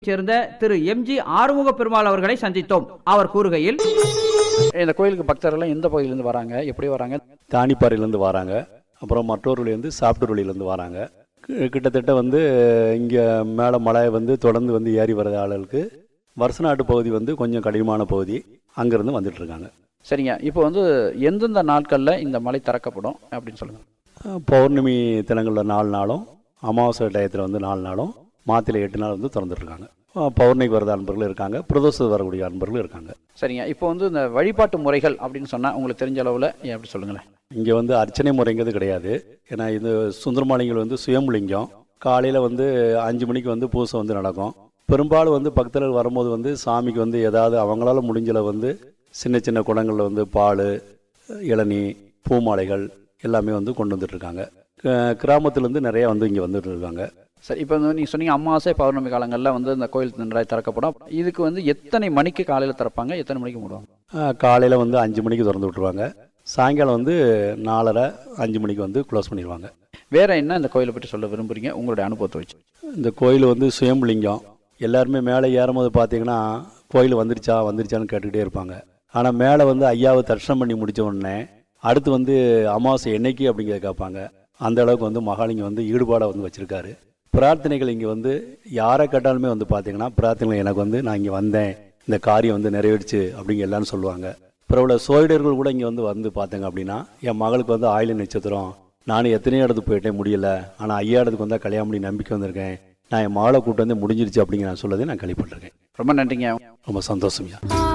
சேர்ந்த திரு எம்ஜி ஆறுமுக பெருமாள் அவர்களை சந்தித்தோம் அவர் கூறுகையில் இந்த கோயிலுக்கு பக்தர்கள் எந்த பகுதியிலேருந்து வராங்க எப்படி வராங்க தானிப்பாறையிலேருந்து வராங்க அப்புறம் மற்றொருலேருந்து சாப்பிட்டூர் வழியிலேருந்து வராங்க கி- கிட்டத்தட்ட வந்து இங்கே மேலே மலை வந்து தொடர்ந்து வந்து ஏறி வர ஆளுகளுக்கு வருசநாட்டு பகுதி வந்து கொஞ்சம் கடினமான பகுதி அங்கேருந்து வந்துட்டு இருக்காங்க சரிங்க இப்போ வந்து எந்தெந்த நாட்களில் இந்த மலை திறக்கப்படும் அப்படின்னு சொல்லுங்கள் அஹ் பௌர்ணமி தினங்களில் நாலு நாளும் அமாவாசை டயத்தில் வந்து நாலு நாளும் மாத்திரை எட்டு நாள் வந்து திறந்துட்டுருக்காங்க பௌர்ணமிக்கு வரத அன்பர்களும் இருக்காங்க பிரதோஷத்துக்கு வரக்கூடிய அன்பர்களும் இருக்காங்க சரிங்க இப்போ வந்து இந்த வழிபாட்டு முறைகள் அப்படின்னு சொன்னால் உங்களுக்கு தெரிஞ்ச அளவில் எப்படி சொல்லுங்களேன் இங்கே வந்து அர்ச்சனை முறைங்கிறது கிடையாது ஏன்னா இது சுந்தரமாலிங்கள் வந்து சுயம்புலிங்கம் காலையில் வந்து அஞ்சு மணிக்கு வந்து பூசை வந்து நடக்கும் பெரும்பாலும் வந்து பக்தர்கள் வரும்போது வந்து சாமிக்கு வந்து ஏதாவது அவங்களால முடிஞ்சளவு வந்து சின்ன சின்ன குடங்களில் வந்து பால் இளநீ பூமாலைகள் எல்லாமே வந்து கொண்டு வந்துட்டு இருக்காங்க க- கிராமத்துலேருந்து நிறைய வந்து இங்கே வந்துட்டு இருக்காங்க சரி இப்போ வந்து நீங்கள் சொன்னீங்க அமாவாசை பௌர்ணமி காலங்களில் வந்து இந்த கோயில் நன்றாய் திறக்கப்படும் இதுக்கு வந்து எத்தனை மணிக்கு காலையில் திறப்பாங்க எத்தனை மணிக்கு மூடுவாங்க காலையில் வந்து அஞ்சு மணிக்கு திறந்து விட்டுருவாங்க சாயங்காலம் வந்து நாலரை அஞ்சு மணிக்கு வந்து க்ளோஸ் பண்ணிடுவாங்க வேற என்ன இந்த கோயிலை பற்றி சொல்ல விரும்புறீங்க உங்களுடைய அனுபவத்தை வச்சு இந்த கோயில் வந்து சுயம்புலிங்கம் எல்லாருமே மேலே ஏறும்போது பார்த்தீங்கன்னா கோயில் வந்துருச்சா வந்துருச்சான்னு கேட்டுக்கிட்டே இருப்பாங்க ஆனால் மேலே வந்து ஐயாவை தரிசனம் பண்ணி முடிச்ச உடனே அடுத்து வந்து அமாவாசை என்னைக்கு அப்படிங்கிறத கேட்பாங்க அந்த அளவுக்கு வந்து மகாலிங்கம் வந்து ஈடுபாடாக வந்து வச்சுருக்காரு பிரார்த்தனைகள் இங்கே வந்து யாரை கேட்டாலுமே வந்து பார்த்தீங்கன்னா பிரார்த்தனைகள் எனக்கு வந்து நான் இங்கே வந்தேன் இந்த காரியம் வந்து நிறைவேறிச்சு அப்படிங்க எல்லாரும் சொல்லுவாங்க பிரபல சோழர்கள் கூட இங்கே வந்து வந்து பார்த்தேங்க அப்படின்னா என் மகளுக்கு வந்து ஆயுள நட்சத்திரம் நானும் எத்தனையோ இடத்துக்கு போயிட்டேன் முடியல ஆனால் ஐயா இடத்துக்கு வந்தால் கல்யாணம் பண்ணி நம்பிக்கை வந்திருக்கேன் நான் என் மகளை கூட்டு வந்து முடிஞ்சிருச்சு அப்படிங்கிற நான் சொல்லதை நான் கழிப்பட்டிருக்கேன் ரொம்ப நன்றிங்க ரொம்ப சந்தோஷம்யா